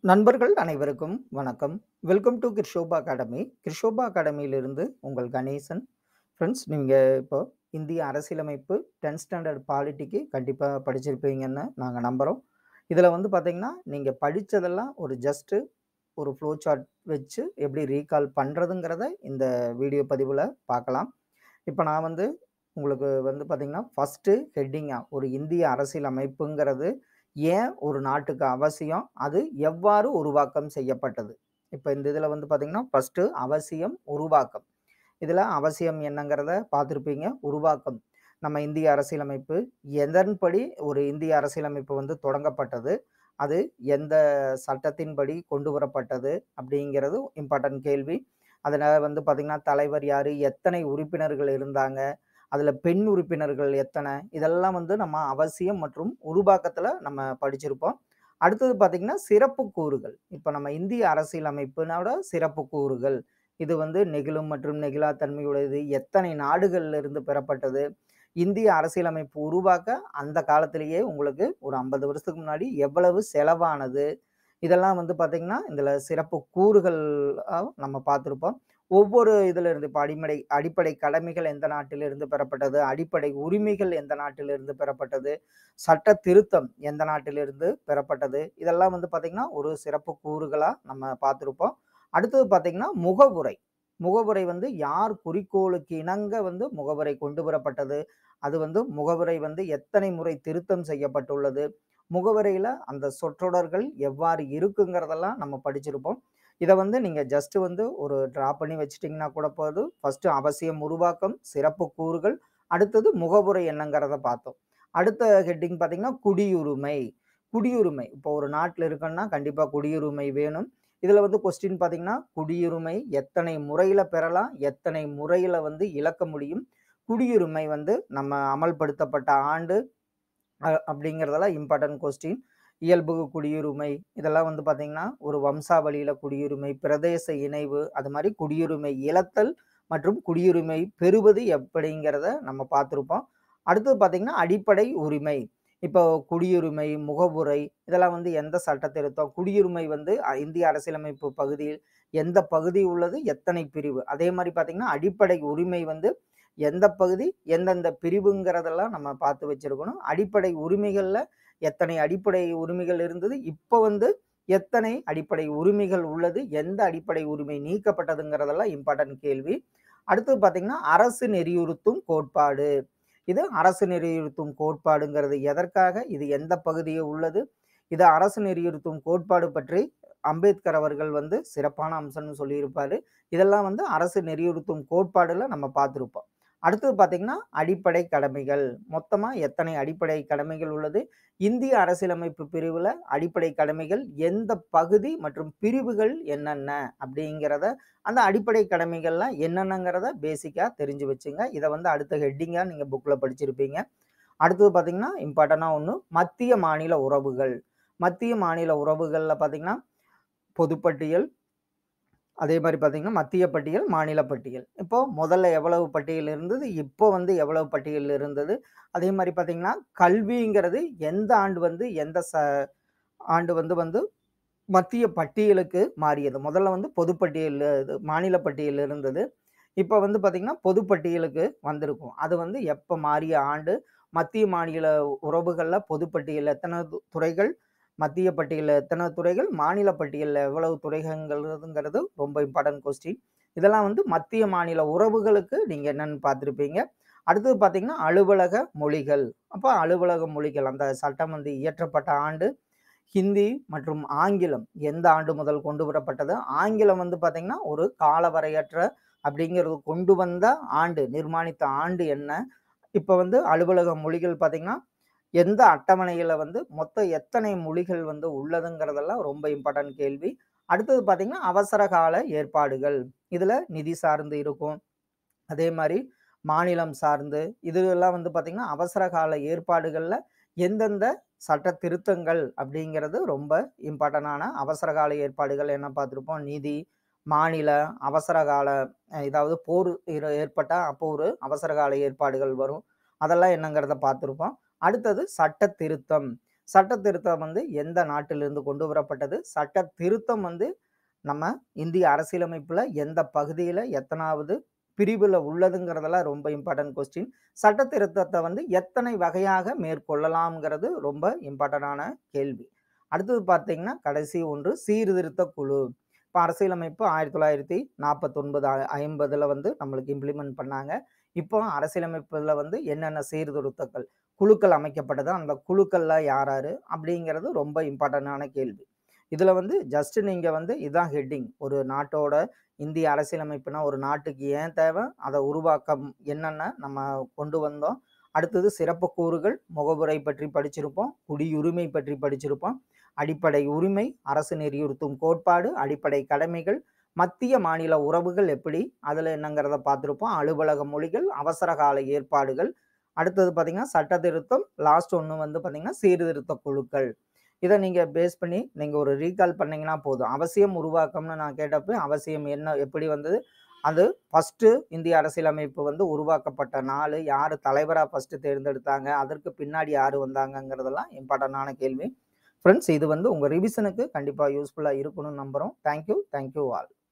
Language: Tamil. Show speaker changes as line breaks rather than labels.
நண்பர்கள் அனைவருக்கும் வணக்கம். Welcome to Kirshoba academy. Kirshoba அகாடமியிலிருந்து உங்கள் கணேசன். ஃப்ரெண்ட்ஸ் நீங்க இப்போ இந்திய அரசியலமைப்பு 10த் ஸ்டாண்டர்ட் பாலிட்டிக்கு கண்டிப்பா படிச்சிருப்பீங்கன்னு நாங்க நம்புறோம். இதுல வந்து பார்த்தீங்கன்னா, நீங்க படிச்சதெல்லாம் ஒரு ஜஸ்ட் ஒரு ஃப்ளோ சார்ட் வச்சு எப்படி ரீகால் பண்றதுங்கிறத இந்த வீடியோ பதிவுல பார்க்கலாம். இப்ப நான் வந்து உங்களுக்கு வந்து பார்த்தீங்கன்னா, ஃபர்ஸ்ட்டு ஹெட்டிங்கா ஒரு இந்திய அரசியலமைப்புங்கிறது ஏன் ஒரு நாட்டுக்கு அவசியம்? அது எவ்வாறு உருவாக்கம் செய்யப்பட்டது? இப்ப இந்த இதுல வந்து பார்த்தீங்கன்னா, ஃபர்ஸ்ட்டு அவசியம், உருவாக்கம். இதுல அவசியம் என்னங்கிறத பார்த்திருப்பீங்க. உருவாக்கம். நம்ம இந்திய அரசியலமைப்பு எதன்படி ஒரு இந்திய அரசியலமைப்பு வந்து தொடங்கப்பட்டது? அது எந்த சட்டத்தின்படி கொண்டு வரப்பட்டது? அப்படிங்கிறது இம்பார்ட்டன்ட் கேள்வி. அதுல வந்து பார்த்தீங்கன்னா, தலைவர் யாரு? எத்தனை உறுப்பினர்கள் இருந்தாங்க? அதுல பெண் உறுப்பினர்கள் எத்தன? இதெல்லாம் வந்து நம்ம அவசியம் மற்றும் உருவாக்கத்துல நம்ம படிச்சிருப்போம். அடுத்தது பார்த்தீங்கன்னா, சிறப்பு கூறுகள். இப்ப நம்ம இந்திய அரசியலமைப்பினோட சிறப்பு கூறுகள். இது வந்து நெகிழும் மற்றும் நெகிழா தன்மையுடையது. எத்தனை நாடுகள்ல இருந்து பெறப்பட்டது? இந்திய அரசியலமைப்பு உருவாக்க அந்த காலத்திலேயே உங்களுக்கு ஒரு 50 வருஷத்துக்கு முன்னாடி எவ்வளவு செலவானது? இதெல்லாம் வந்து பார்த்தீங்கன்னா, இதுல சிறப்பு கூறுகளா நம்ம பார்த்திருப்போம். ஒவ்வொரு இதுல இருந்து இப்ப அடிமடை அடிப்படை கடமைகள் எந்த நாட்டிலிருந்து பெறப்பட்டது? அடிப்படை உரிமைகள் எந்த நாட்டிலிருந்து பெறப்பட்டது? சட்ட திருத்தம் எந்த நாட்டிலிருந்து பெறப்பட்டது? இதெல்லாம் வந்து பார்த்தீங்கன்னா, ஒரு சிறப்பு கூறுகளா நம்ம பார்த்திருப்போம். அடுத்தது பார்த்தீங்கன்னா, முகவுரை. முகவுரை வந்து யார் குறிக்கோளுக்கு இணங்க வந்து முகவுரை கொண்டு வரப்பட்டது? அது வந்து முகவுரை வந்து எத்தனை முறை திருத்தம் செய்யப்பட்டுள்ளது? முகவுரையில அந்த சொற்றொடர்கள் எவ்வாறு இருக்குங்கிறதெல்லாம் நம்ம படிச்சிருப்போம். இத வந்து நீங்க ஜஸ்ட் வந்து ஒரு டிரா பண்ணி வச்சுட்டீங்கன்னா கூட போதும். ஃபர்ஸ்ட்டு அவசியம், உருவாக்கம், சிறப்பு கூறுகள். அடுத்தது முகவுரை என்னங்கிறத பார்த்தோம். அடுத்த ஹெட்டிங் பார்த்தீங்கன்னா, குடியுரிமை. குடியுரிமை. இப்போ ஒரு நாட்டுல இருக்கோம்னா கண்டிப்பா குடியுரிமை வேணும். இதுல வந்து கொஸ்டின் பார்த்தீங்கன்னா, குடியுரிமை எத்தனை முறையில பெறலாம்? எத்தனை முறையில வந்து இழக்க முடியும்? குடியுரிமை வந்து நம்ம அமல்படுத்தப்பட்ட ஆண்டு அ அப்படிங்கிறதெல்லாம் இம்பார்ட்டன்ட் கொஸ்டின். இயல்பு குடியுரிமை இதெல்லாம் வந்து பார்த்தீங்கன்னா, ஒரு வம்சாவளியில குடியுரிமை, பிரதேச இணைவு அது மாரி குடியுரிமை இழத்தல் மற்றும் குடியுரிமை பெறுவது எப்படிங்கிறத நம்ம பார்த்திருப்போம். அடுத்தது பார்த்தீங்கன்னா, அடிப்படை உரிமை. இப்போ குடியுரிமை, முகவுரை இதெல்லாம் வந்து எந்த சட்ட திருத்தம்? குடியுரிமை வந்து அ இந்திய அரசியலமைப்பு பகுதியில் எந்த பகுதி உள்ளது? எத்தனை பிரிவு? அதே மாரி பார்த்தீங்கன்னா, அடிப்படை உரிமை வந்து எந்த பகுதி? எந்தெந்த பிரிவுங்கிறதெல்லாம் நம்ம பார்த்து வச்சிருக்கணும். அடிப்படை உரிமைகள்ல எத்தனை அடிப்படை உரிமைகள் இருந்தது? இப்ப வந்து எத்தனை அடிப்படை உரிமைகள் உள்ளது? எந்த அடிப்படை உரிமை நீக்கப்பட்டதுங்கிறதெல்லாம் இம்பார்ட்டன்ட் கேள்வி. அடுத்தது பார்த்தீங்கன்னா, அரசு நெறியுறுத்தும் கோட்பாடு. இது அரசு நெறியுறுத்தும் கோட்பாடுங்கிறது எதற்காக? இது எந்த பகுதியில் உள்ளது? இது அரசு நெறியுறுத்தும் கோட்பாடு பற்றி அம்பேத்கர் அவர்கள் வந்து சிறப்பான அம்சம்னு சொல்லியிருப்பாரு. இதெல்லாம் வந்து அரசு நெறியுறுத்தும் கோட்பாடுல நம்ம பார்த்திருப்போம். அடுத்தது பார்த்தீங்கன்னா, அடிப்படை கடமைகள். மொத்தமா எத்தனை அடிப்படை கடமைகள் உள்ளது? இந்திய அரசியலமைப்பு பிரிவுல அடிப்படை கடமைகள் எந்த பகுதி மற்றும் பிரிவுகள் என்னென்ன? அப்படிங்கிறத அந்த அடிப்படை கடமைகள்லாம் என்னென்னங்கிறத பேசிக்கா தெரிஞ்சு வச்சுங்க. இத வந்து அடுத்த ஹெட்டிங்கா நீங்க புக்ல படிச்சிருப்பீங்க. அடுத்தது பார்த்தீங்கன்னா, இம்பார்ட்டன்ட்டா ஒண்ணு மத்திய, மாநில உறவுகள். மத்திய, மாநில உறவுகள்ல பார்த்தீங்கன்னா, பொதுப்பட்டியல் அதே மாரி பார்த்தீங்கன்னா, மத்திய பட்டியல், மாநில பட்டியல். இப்போ முதல்ல எவ்வளவு பட்டியல் இருந்தது? இப்போ வந்து எவ்வளவு பட்டியல் இருந்தது? அதே மாரி பார்த்தீங்கன்னா, கல்விங்கிறது எந்த ஆண்டு வந்து எந்த ச ஆண்டு வந்து வந்து மத்திய பட்டியலுக்கு மாறியது? முதல்ல வந்து பொதுப்பட்டியல் இது மாநில பட்டியல் இருந்தது. இப்ப வந்து பார்த்தீங்கன்னா, பொதுப்பட்டியலுக்கு வந்திருக்கும். அது வந்து எப்ப மாறிய ஆண்டு? மத்திய, மாநில உறவுகள்ல பொதுப்பட்டியல்ல எத்தன து துறைகள்? மத்திய பட்டியல்ல எத்தன துறைகள்? மாநில பட்டியல்ல எவ்வளவு துறைகள்ங்கிறதுங்கிறது ரொம்ப இம்பார்ட்டன்ட் கொஸ்டின். இதெல்லாம் வந்து மத்திய, மாநில உறவுகளுக்கு நீங்க என்னன்னு பார்த்திருப்பீங்க. அடுத்தது பார்த்தீங்கன்னா, அலுவலக மொழிகள். அப்ப அலுவலக மொழிகள் அந்த சட்டம் வந்து இயற்றப்பட்ட ஆண்டு, ஹிந்தி மற்றும் ஆங்கிலம் எந்த ஆண்டு முதல் கொண்டு வரப்பட்டது? ஆங்கிலம் வந்து பார்த்தீங்கன்னா, ஒரு காலவரையற்ற அப்படிங்கிறது கொண்டு வந்த ஆண்டு, நிர்மாணித்த ஆண்டு என்ன? இப்ப வந்து அலுவலக மொழிகள் பார்த்தீங்கன்னா, எந்த அட்டவணையில வந்து மொத்தம் எத்தனை மொழிகள் வந்து உள்ளதுங்கிறதெல்லாம் ரொம்ப இம்பார்ட்டன்ட் கேள்வி. அடுத்தது பார்த்தீங்கன்னா, அவசர கால ஏற்பாடுகள். இதுல நிதி சார்ந்து இருக்கும். அதே மாரி மாநிலம் சார்ந்து இதுவெல்லாம் வந்து பார்த்தீங்கன்னா, அவசர கால ஏற்பாடுகள்ல எந்தெந்த சட்ட திருத்தங்கள் அப்படிங்கிறது ரொம்ப இம்பார்ட்டன்டான அவசர கால ஏற்பாடுகள் என்ன பார்த்திருப்போம்? நிதி, மாநில, அவசர கால அ ஏதாவது போர் ஏற ஏற்பட்டா அப்போ ஒரு அவசர கால ஏற்பாடுகள் வரும். அதெல்லாம் என்னங்கிறத பார்த்திருப்போம். அடுத்தது சட்ட திருத்தம். சட்ட திருத்தம் வந்து எந்த நாட்டிலிருந்து கொண்டு வரப்பட்டது சட்ட திருத்தம் வந்து நம்ம இந்திய அரசியலமைப்புல எந்த பகுதியில எத்தனாவது பிரிவுல உள்ளதுங்கிறதெல்லாம் ரொம்ப இம்பார்ட்டன்ட் கொஸ்டின் சட்ட திருத்தத்தை வந்து எத்தனை வகையாக மேற்கொள்ளலாம்ங்கிறது ரொம்ப இம்பார்ட்டண்டான கேள்வி அடுத்தது பார்த்தீங்கன்னா கடைசி ஒன்று சீர்திருத்த குழு இப்போ அரசியலமைப்பு ஆயிரத்தி தொள்ளாயிரத்தி நாற்பத்தொன்பது ஐம்பதுல வந்து நம்மளுக்கு இம்ப்ளிமெண்ட் பண்ணாங்க இப்போ அரசியலமைப்புல வந்து என்னென்ன சீர்திருத்தங்கள் குழுக்கள் அமைக்கப்பட்டது அந்த குழுக்கள்ல யார் யாரு அப்படிங்கிறது ரொம்ப இம்பார்ட்டண்டான கேள்வி இதுல வந்து ஜஸ்ட் நீங்க வந்து இதான் ஹெட்டிங் ஒரு நாட்டோட இந்திய அரசியலமைப்புனா ஒரு நாட்டுக்கு ஏன் தேவை அதை உருவாக்கம் என்னென்ன நம்ம கொண்டு வந்தோம் அடுத்தது சிறப்பு கூறுகள் முகவுரை பற்றி படிச்சிருப்போம் குடியுரிமை பற்றி படிச்சிருப்போம் அடிப்படை உரிமை அரசு நெறியுறுத்தும் கோட்பாடு அடிப்படை கடமைகள் மத்திய மாநில உறவுகள் எப்படி அதில் என்னங்கிறத பார்த்துருப்போம் அலுவலக மொழிகள் அவசர கால ஏற்பாடுகள் அடுத்தது பார்த்தீங்கன்னா சட்ட திருத்தம் லாஸ்ட் ஒன்று வந்து பார்த்தீங்கன்னா சீர்திருத்த குழுக்கள் இதை நீங்கள் பேஸ் பண்ணி நீங்கள் ஒரு ரீகால் பண்ணீங்கன்னா போதும் அவசியம் உருவாக்கம்னு நான் கேட்டப்ப அவசியம் என்ன எப்படி வந்தது அது ஃபஸ்ட்டு இந்திய அரசியலமைப்பு வந்து உருவாக்கப்பட்ட நாள் யார் தலைவராக ஃபஸ்ட்டு தேர்ந்தெடுத்தாங்க அதற்கு பின்னாடி யார் வந்தாங்கங்கிறதெல்லாம் இம்பார்ட்டண்டான கேள்வி ஃப்ரெண்ட்ஸ் இது வந்து உங்கள் ரிவிஷனுக்கு கண்டிப்பாக யூஸ்ஃபுல்லாக இருக்கணும்னு நம்புகிறோம் தேங்க்யூ தேங்க்யூ ஆல்